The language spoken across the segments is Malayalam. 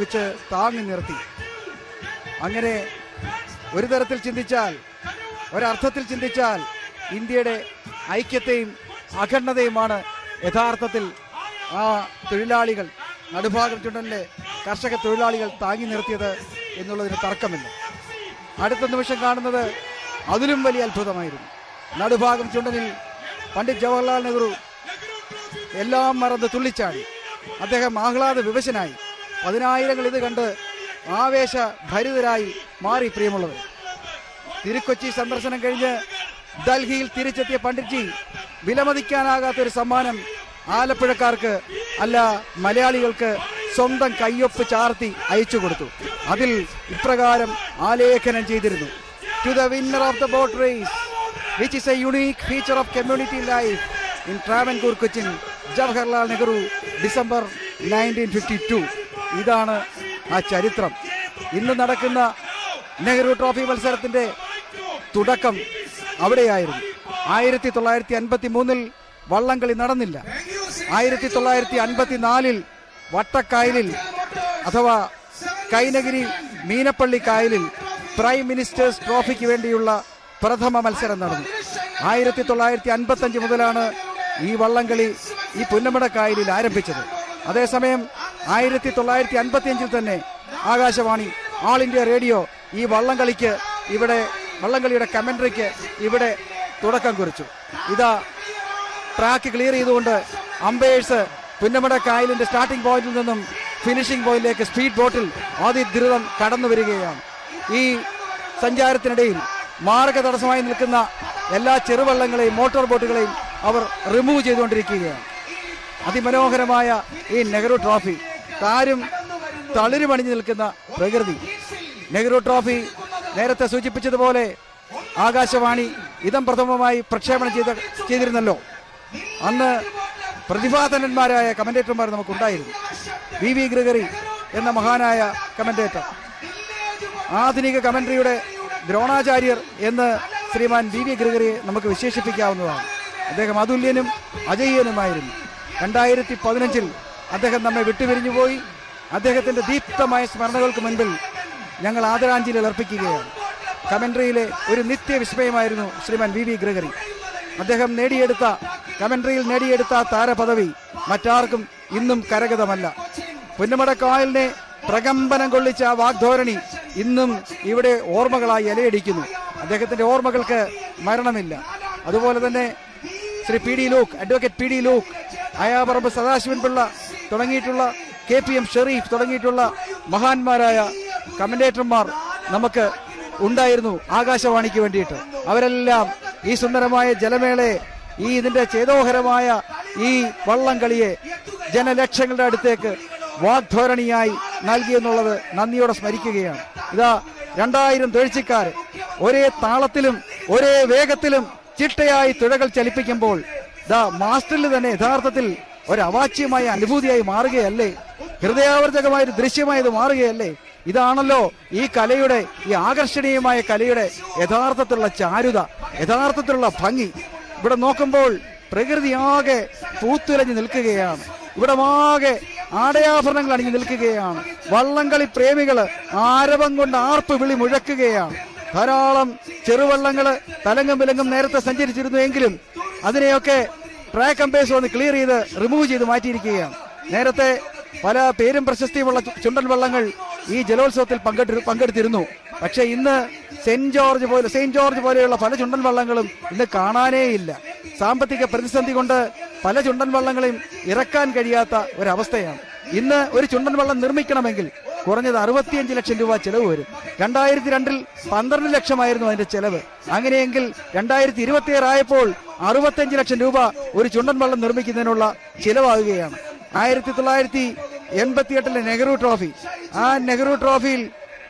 ഉപയോഗിച്ച് താങ്ങി നിർത്തി അങ്ങനെ ഒരു തരത്തിൽ ചിന്തിച്ചാൽ ഒരർത്ഥത്തിൽ ചിന്തിച്ചാൽ ഇന്ത്യയുടെ ഐക്യത്തെയും അഖണ്ഡതയുമാണ് യഥാർത്ഥത്തിൽ ആ തൊഴിലാളികൾ നടുഭാഗം ചുണ്ടനിലെ കർഷക തൊഴിലാളികൾ താങ്ങി നിർത്തിയത് എന്നുള്ളതിന് തർക്കമില്ല അടുത്ത നിമിഷം കാണുന്നത് അതിലും വലിയ അത്ഭുതമായിരുന്നു നടുഭാഗം ചുണ്ടനിൽ പണ്ഡിറ്റ് ജവഹർലാൽ നെഹ്റു എല്ലാം മറന്ന് തുള്ളിച്ചാടി അദ്ദേഹം ആഹ്ലാദ വിവശനായി പതിനായിരങ്ങൾ ഇത് കണ്ട് ആവേശഭരിതരായി മാറി പ്രിയമുള്ളവർ തിരുക്കൊച്ചി സന്ദർശനം കഴിഞ്ഞ് ഡൽഹിയിൽ തിരിച്ചെത്തിയ പണ്ഡിറ്റ്ജി വിലമതിക്കാനാകാത്ത ഒരു സമ്മാനം ആലപ്പുഴക്കാർക്ക് അല്ല മലയാളികൾക്ക് സ്വന്തം കയ്യൊപ്പ് ചാർത്തി അയച്ചു കൊടുത്തു അതിൽ ഇപ്രകാരം ആലേഖനം ചെയ്തിരുന്നു to the winner of the boat race which is a unique feature of community life in Travancore Cochin Jawaharlal Nehru December nineteen fifty two ഇതാണ് ആ ചരിത്രം ഇന്ന് നടക്കുന്ന നെഹ്റു ട്രോഫി മത്സരത്തിന്റെ തുടക്കം അവിടെയായിരുന്നു ആയിരത്തി തൊള്ളായിരത്തി അൻപത്തി മൂന്നിൽ വള്ളംകളി നടന്നില്ല ആയിരത്തി തൊള്ളായിരത്തി അൻപത്തി നാലിൽ വട്ടക്കായലിൽ അഥവാ കൈനഗിരി മീനപ്പള്ളി കായലിൽ പ്രൈം മിനിസ്റ്റേഴ്സ് ട്രോഫിക്ക് വേണ്ടിയുള്ള പ്രഥമ മത്സരം നടന്നു ആയിരത്തി തൊള്ളായിരത്തി അൻപത്തി അഞ്ച് മുതലാണ് ഈ വള്ളംകളി ഈ പുന്നമട കായലിൽ ആരംഭിച്ചത് അതേസമയം ആയിരത്തി തൊള്ളായിരത്തി അൻപത്തി അഞ്ചിൽ തന്നെ ആകാശവാണി ആൾ ഇന്ത്യ റേഡിയോ ഈ വള്ളംകളിക്ക് ഇവിടെ വള്ളംകളിയുടെ കമന്ററിക്ക് ഇവിടെ തുടക്കം കുറിച്ചു ഇതാ ട്രാക്ക് ക്ലിയർ ചെയ്തുകൊണ്ട് അമ്പയേഴ്സ് പുന്നമട കായലിന്റെ സ്റ്റാർട്ടിംഗ് പോയിന്റിൽ നിന്നും ഫിനിഷിംഗ് പോയിന്റിലേക്ക് സ്പീഡ് ബോട്ടിൽ അതിദ്രുതം കടന്നു വരികയാണ് ഈ സഞ്ചാരത്തിനിടയിൽ മാർഗ തടസ്സമായി നിൽക്കുന്ന എല്ലാ ചെറുവള്ളങ്ങളെയും മോട്ടോർ ബോട്ടുകളെയും അവർ റിമൂവ് ചെയ്തുകൊണ്ടിരിക്കുകയാണ് അതിമനോഹരമായ ഈ നെഹ്റു ട്രോഫി താരും തളിരുമണിഞ്ഞു നിൽക്കുന്ന പ്രകൃതി നെഹ്റു ട്രോഫി നേരത്തെ സൂചിപ്പിച്ചതുപോലെ ആകാശവാണി ഇതം പ്രഥമമായി പ്രക്ഷേപണം ചെയ്ത ചെയ്തിരുന്നല്ലോ അന്ന് പ്രതിഭാധനന്മാരായ കമന്റേറ്റർമാർ നമുക്കുണ്ടായിരുന്നു വി വി ഗ്രിഗറി എന്ന മഹാനായ കമന്റേറ്റർ ആധുനിക കമന്ററിയുടെ ദ്രോണാചാര്യർ എന്ന് ശ്രീമാൻ വി വി ഗ്രിഗറിയെ നമുക്ക് വിശേഷിപ്പിക്കാവുന്നതാണ് അദ്ദേഹം അതുല്യനും അജയ്യനുമായിരുന്നു രണ്ടായിരത്തി പതിനഞ്ചിൽ അദ്ദേഹം നമ്മെ വിട്ടുപിരിഞ്ഞുപോയി അദ്ദേഹത്തിന്റെ ദീപ്തമായ സ്മരണകൾക്ക് മുൻപിൽ ഞങ്ങൾ ആദരാഞ്ജലികൾ അർപ്പിക്കുകയാണ് കമന്ററിയിലെ ഒരു നിത്യവിസ്മയമായിരുന്നു ശ്രീമാൻ വി വി ഗ്രിഗറി അദ്ദേഹം നേടിയെടുത്ത കമന്ററിയിൽ നേടിയെടുത്ത താരപദവി മറ്റാർക്കും ഇന്നും കരഗതമല്ല പുന്നമടക്കായലിനെ പ്രകമ്പനം കൊള്ളിച്ച ആ വാഗ്ധോരണി ഇന്നും ഇവിടെ ഓർമ്മകളായി ഇലയടിക്കുന്നു അദ്ദേഹത്തിന്റെ ഓർമ്മകൾക്ക് മരണമില്ല അതുപോലെ തന്നെ Shri P D Luke advocate P D Luke Ayaparambu Sadasivan Pillai തുടങ്ങിയിട്ടുള്ള കെ പി എം ഷെറീഫ് തുടങ്ങിയിട്ടുള്ള മഹാന്മാരായ കമന്റേറ്റർമാർ നമുക്ക് ഉണ്ടായിരുന്നു ആകാശവാണിക്ക് വേണ്ടിയിട്ട് അവരെല്ലാം ഈ സുന്ദരമായ ജലമേളയെ ഈ ഇതിന്റെ ചേതോഹരമായ ഈ വള്ളംകളിയെ ജനലക്ഷങ്ങളുടെ അടുത്തേക്ക് വാഗ്ധോരണിയായി നൽകിയെന്നുള്ളത് നന്ദിയോടെ സ്മരിക്കുകയാണ് ഇതാ രണ്ടായിരം തൊഴിച്ചിക്കാർ ഒരേ താളത്തിലും ഒരേ വേഗത്തിലും ചിട്ടയായി തുഴകൾ ചലിപ്പിക്കുമ്പോൾ ദാ മാസ്റ്ററിൽ തന്നെ യഥാർത്ഥത്തിൽ ഒരു അവാച്യമായ അനുഭൂതിയായി മാറുകയല്ലേ ഹൃദയാവർജകമായ ഒരു ദൃശ്യമായി ഇത് മാറുകയല്ലേ ഇതാണല്ലോ ഈ കലയുടെ ഈ ആകർഷണീയമായ കലയുടെ യഥാർത്ഥത്തിലുള്ള ചാരുത യഥാർത്ഥത്തിലുള്ള ഭംഗി ഇവിടെ നോക്കുമ്പോൾ പ്രകൃതി ആകെ പൂത്തുലഞ്ഞു നിൽക്കുകയാണ് ഇവിടെ ആകെ ആടയാഭരണങ്ങൾ അണിഞ്ഞു നിൽക്കുകയാണ് വള്ളംകളി പ്രേമികള് ആരവം കൊണ്ട് ആർപ്പ് വിളി മുഴക്കുകയാണ് ധാരാളം ചെറുവള്ളങ്ങള് തലങ്ങും വിലങ്ങും നേരത്തെ സഞ്ചരിച്ചിരുന്നു എങ്കിലും അതിനെയൊക്കെ ട്രാക്ക് അമ്പേഴ്സ് വന്ന് ക്ലിയർ ചെയ്ത് റിമൂവ് ചെയ്ത് മാറ്റിയിരിക്കുകയാണ് നേരത്തെ പല പേരും പ്രശസ്തിയുമുള്ള ചു- ചുണ്ടൻ വള്ളങ്ങൾ ഈ ജലോത്സവത്തിൽ പങ്കെടു പങ്കെടുത്തിരുന്നു പക്ഷെ ഇന്ന് സെന്റ് ജോർജ് പോലെ സെയിന്റ് ജോർജ് പോലെയുള്ള പല ചുണ്ടൻ വള്ളങ്ങളും ഇന്ന് കാണാനേ ഇല്ല സാമ്പത്തിക പ്രതിസന്ധി കൊണ്ട് പല ചുണ്ടൻ വള്ളങ്ങളെയും ഇറക്കാൻ കഴിയാത്ത ഒരവസ്ഥയാണ് ഇന്ന് ഒരു ചുണ്ടൻ വള്ളം നിർമ്മിക്കണമെങ്കിൽ കുറഞ്ഞത് അറുപത്തിയഞ്ച് ലക്ഷം രൂപ ചെലവ് വരും രണ്ടായിരത്തി രണ്ടിൽ പന്ത്രണ്ട് ലക്ഷമായിരുന്നു അതിന്റെ ചെലവ് അങ്ങനെയെങ്കിൽ രണ്ടായിരത്തി ഇരുപത്തി ആയപ്പോൾ അറുപത്തിയഞ്ച് ലക്ഷം രൂപ ഒരു ചുണ്ടൻ വള്ളം നിർമ്മിക്കുന്നതിനുള്ള ചിലവാകുകയാണ് ആയിരത്തി തൊള്ളായിരത്തി എൺപത്തിയെട്ടിലെ നെഹ്റു ട്രോഫി ആ നെഹ്റു ട്രോഫിയിൽ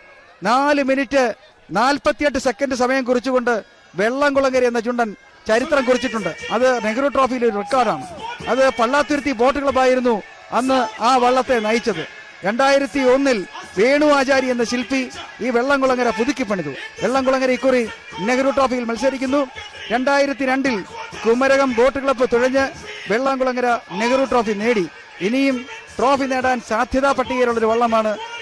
നാല് മിനിറ്റ് നാൽപ്പത്തിയെട്ട് സെക്കൻഡ് സമയം കുറിച്ചുകൊണ്ട് വെള്ളംകുളങ്ങര എന്ന ചുണ്ടൻ ചരിത്രം കുറിച്ചിട്ടുണ്ട് അത് നെഹ്റു ട്രോഫിയിലെ ഒരു റെക്കോർഡാണ് അത് പള്ളാത്തുരുത്തി ബോട്ട് ക്ലബായിരുന്നു അന്ന് ആ വള്ളത്തെ നയിച്ചത് രണ്ടായിരത്തി ഒന്നിൽ വേണു ആചാരി എന്ന ശില്പി ഈ വെള്ളംകുളങ്ങര പുതുക്കി പണിതു വെള്ളംകുളങ്ങര ഇക്കുറി നെഹ്റു ട്രോഫിയിൽ മത്സരിക്കുന്നു രണ്ടായിരത്തി രണ്ടിൽ കുമരകം ബോട്ട് ക്ലബ്ബ് തുഴഞ്ഞ് വെള്ളംകുളങ്ങര നെഹ്റു ട്രോഫി നേടി ഇനിയും ട്രോഫി നേടാൻ സാധ്യതാ പട്ടികയിലുള്ള ഒരു വള്ളമാണ്